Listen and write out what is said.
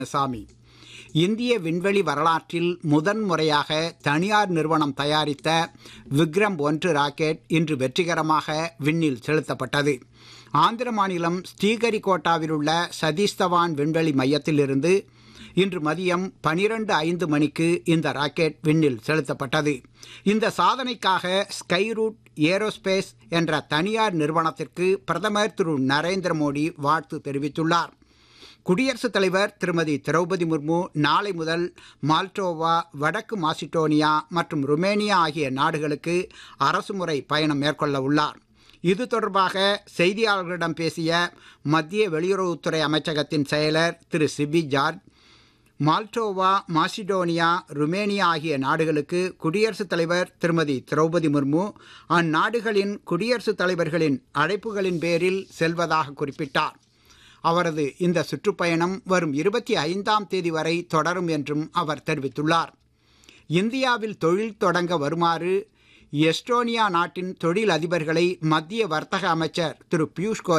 சாமி இந்திய விண்வெளி வரலாற்றில் முதன்முறையாக தனியார் நிறுவனம் தயாரித்த விக்ரம் ஒன்று ராக்கெட் இன்று வெற்றிகரமாக விண்ணில் செலுத்தப்பட்டது ஆந்திர மாநிலம் ஸ்ரீஹரிகோட்டாவில் உள்ள சதீஷ் தவான் விண்வெளி மையத்திலிருந்து இன்று மதியம் பனிரெண்டு ஐந்து மணிக்கு இந்த ராக்கெட் விண்ணில் செலுத்தப்பட்டது இந்த சாதனைக்காக ஸ்கைரூட் ஏரோஸ்பேஸ் என்ற தனியார் நிறுவனத்திற்கு பிரதமர் திரு நரேந்திர மோடி வாழ்த்து தெரிவித்துள்ளார் குடியரசுத் தலைவர் திருமதி திரௌபதி முர்மு நாளை முதல் மால்டோவா வடக்கு மாசிடோனியா மற்றும் ருமேனியா ஆகிய நாடுகளுக்கு அரசுமுறை பயணம் மேற்கொள்ள உள்ளார் இது தொடர்பாக செய்தியாளர்களிடம் பேசிய மத்திய வெளியுறவுத்துறை அமைச்சகத்தின் செயலர் Thiru Sibi George Moldova Macedonia Romania ஆகிய நாடுகளுக்கு குடியரசுத் தலைவர் திருமதி திரௌபதி முர்மு அந்நாடுகளின் குடியரசுத் தலைவர்களின் அழைப்புகளின் பேரில் செல்வதாக குறிப்பிட்டார் அவரது இந்த சுற்றுப்பயணம் வரும் இருபத்தி ஐந்தாம் தேதி வரை தொடரும் என்றும் அவர் தெரிவித்துள்ளார் இந்தியாவில் தொழில் தொடங்க வருமாறு எஸ்டோனியா நாட்டின் தொழில் அதிபர்களை மத்திய வர்த்தக அமைச்சர் திரு பியூஷ் கோயல்